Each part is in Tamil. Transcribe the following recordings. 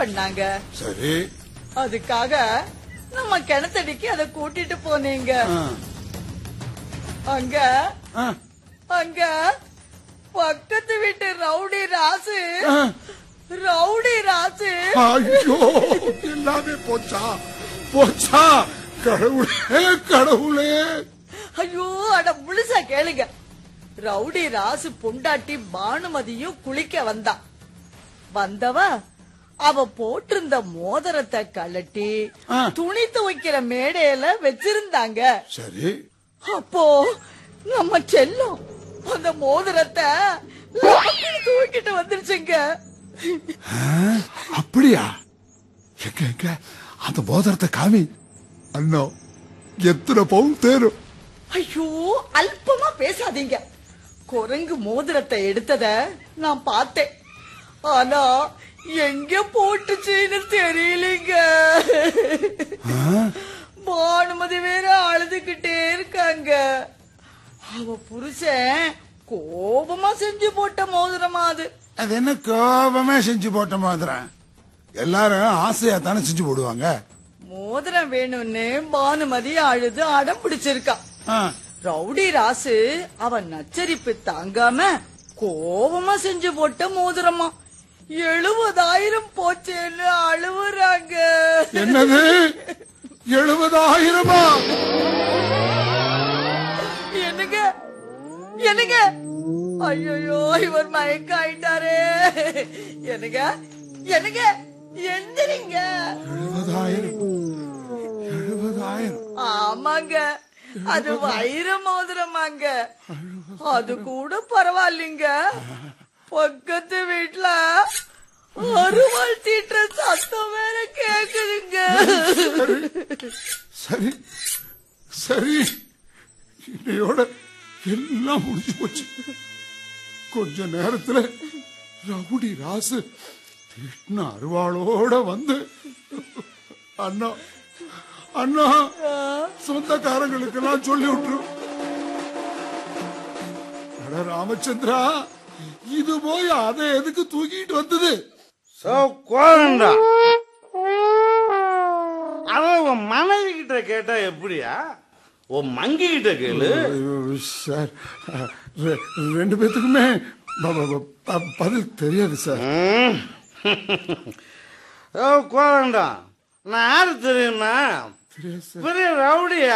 பண்ணாங்க சரி அதுக்காக நம்ம கிணத்தடிக்கு அதை கூட்டிட்டு போனீங்க ஆ, அங்க ஆ, அங்க பக்கத்து வீட்டு ரவுடி ராசு ஆ. ரவுடி ராசு ஐயோ எல்லாமே போச்சா போச்சா கடவுளே கடவுளே ஐயோ அட முழுசா கேளுங்க ரவுடி ராசு பொண்டாட்டி பானுமதியும் குளிக்க வந்தா வந்தவ அவ போட்டிருந்த மோதிரத்தை கழட்டி ஆ. துணி துவைக்கிற மேடையில வச்சிருந்தாங்க சரி அப்போ நம்ம செல்லம் அந்த மோதிரத்தை லபக்குன்னு தூக்கிட்டு வந்துருச்சுங்க ஆ, அப்படியா எங்க எங்க அந்த மோதிரத்தை காமி அண்ணா எத்தனை பவுன் தேரும் ஐயோ அல்பமா பேசாதீங்க குரங்கு மோதிரத்தை எடுத்தத நான் பார்த்தேன் ஆனா எங்க போட்டுச்சுன்னு தெரியலங்க பானுமதி வேற அழுதுகிட்டே இருக்காங்க அவ புருஷன் கோபமா செஞ்சு போட்ட மோதிரமா அது அது என்ன கோபமே செஞ்சு போட்ட மோதிரம் எல்லாரும் ஆசையா தானே செஞ்சு போடுவாங்க மோதிரம் வேணும்னு பானுமதி அழுது அடம் பிடிச்சிருக்கா ஆ, ரவுடி ராசு அவன் நச்சரிப்பு தாங்காம கோபமா செஞ்சு போட்ட மோதிரமா எழுபதாயிரம் போச்சேன்னு அழுவுறாங்க என்னது எழுபதாயிரமா என்னங்க என்னங்க ஐயோ இவர் மயக்க ஆயிட்டாரே என்னங்க என்னங்க எந்திரிங்க எழுபதாயிரம் எழுபதாயிரம் ஆமாங்க அது வைர மோதிரமாங்க அது கூட பரவாயில்லைங்க பக்கத்து வீட்ல அருவாள் தீட்டுற சத்தம் வேற கேக்குதுங்க சரி சரி இன்னையோட எல்லாம் முடிஞ்சு போச்சு கொஞ்ச நேரத்துல ரவுடி ராசு திட்டின அருவாளோட வந்து அண்ணா அண்ணா சொந்தக்காரங்களுக்கெல்லாம் சொல்லி விட்டுரு அட ராமச்சந்திரா இது போய் அதை எதுக்கு தூக்கிட்டு வந்தது சோ கோதண்டா அத உன் மனைவி கிட்ட கேட்டா எப்படியா உன் மங்கி கிட்ட கேளு ஐயோ, சார் ரெ- ரெண்டு பேத்துக்குமே ப- ப- ப- ப- பதில் தெரியாது சார் ம். ஓ கோதண்டா நான் யாரு தெரியுமா தெரியாது சார் பெரிய ரவுடியா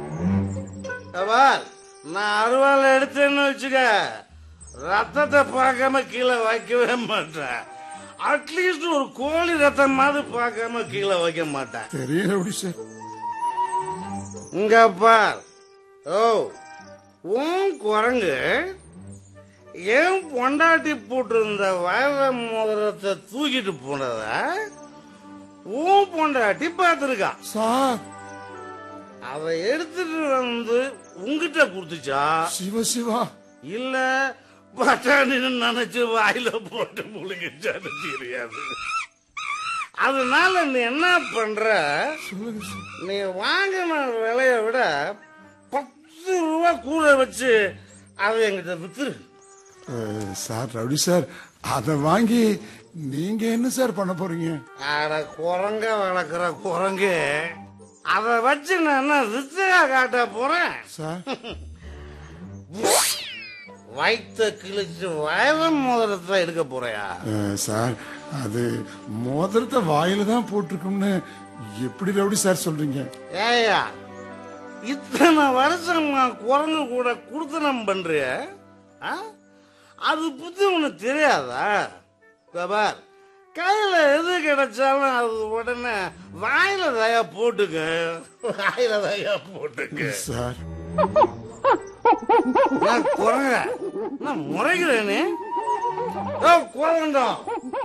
பார் நான் அருவாள் எடுத்தேன்னு வச்சுக்க ரத்தத்தை பார்க்காம கீழே வைக்கவே மாட்டேன் அட்லீஸ்ட் ஒரு கோழி ரத்தம் மாதிரி பார்க்காம கீழே வைக்க மாட்டேன் தெரியும் ரவுடி சார் இங்க பார் ஓ உன் குரங்கு என் பொண்டாட்டி போட்டிருந்த வயல மோதிரத்தை தூக்கிட்டு போனத உன் பொண்டாட்டி பார்த்திருக்கா சார் அதை எடுத்துட்டு வந்து உங்ககிட்ட கொடுத்துச்சா சிவ சிவா இல்ல பட்டாணின்னு நினைச்சு வாயில போட்டு முழுங்கிச்சான்னு தெரியாது அதனால நீ என்ன பண்ற சொல்லுங்க சார் நீ வாங்கின விலைய விட பத்து ரூபா கூட வச்சு அதை எங்கிட்ட வித்துரு அஹ், சார் ரவுடி சார் அதை வாங்கி நீங்க என்ன சார் பண்ண போறீங்க அட குரங்க வளர்க்குற குரங்கு அதை வச்சு நான் என்ன வித்தையா காட்ட போறேன் சார் வயிற்ற கிழிச்சு வயல மோதிரத்தை எடுக்க போறியா அஹ், சார் அது மோதிரத்தை வாயில தான் போட்டிருக்கும்னு எப்படி ரவுடி சார் சொல்றீங்க ஏயா இத்தனை வருஷம் நான் குரங்கு கூட குடுத்தனம் பண்றிய ஆ? அது புத்தி உனக்கு தெரியாதா இதோ பார் கையில எது கிடைச்சாலும் அது உடனே வாயில தயா போட்டுக்க வாயில தயா போட்டுக்க சார் நான் குரங்க நான் முறைகிறேனே ஓ குரங்கம்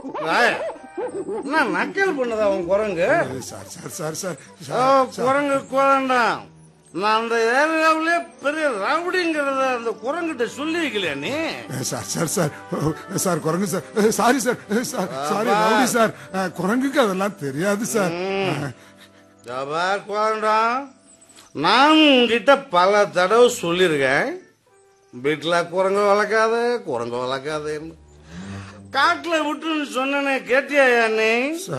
நான் நக்கல் பண்ணதா உன் குரங்கு அஹ், சார் சார் சார் சார் ஓ சார், சார் குரங்கு குரண்டாம் நான் அந்த ஏரியாவிலே பெரிய ரவுடிங்கிறத அந்த குரங்கிட்ட சொல்லி வைக்கலையா நீ அஹ், சார் சார் சார் அஹ், சார் குரங்கு சார் அஹ், சாரி சார் அஹ், சார் சாரி ரவுடி சார் அஹ், குரங்குக்கு அதெல்லாம் தெரியாது சார் அஹ், ஜபார் குரண்டாம் நான் உங்ககிட்ட பல தடவை சொல்லியிருக்கேன் வீட்டில் குரங்கு வளர்க்காத குரங்கு வளர்க்காதேன்னு காட்டுல விட்டுன்னு சொன்னனே கேட்டியா நீ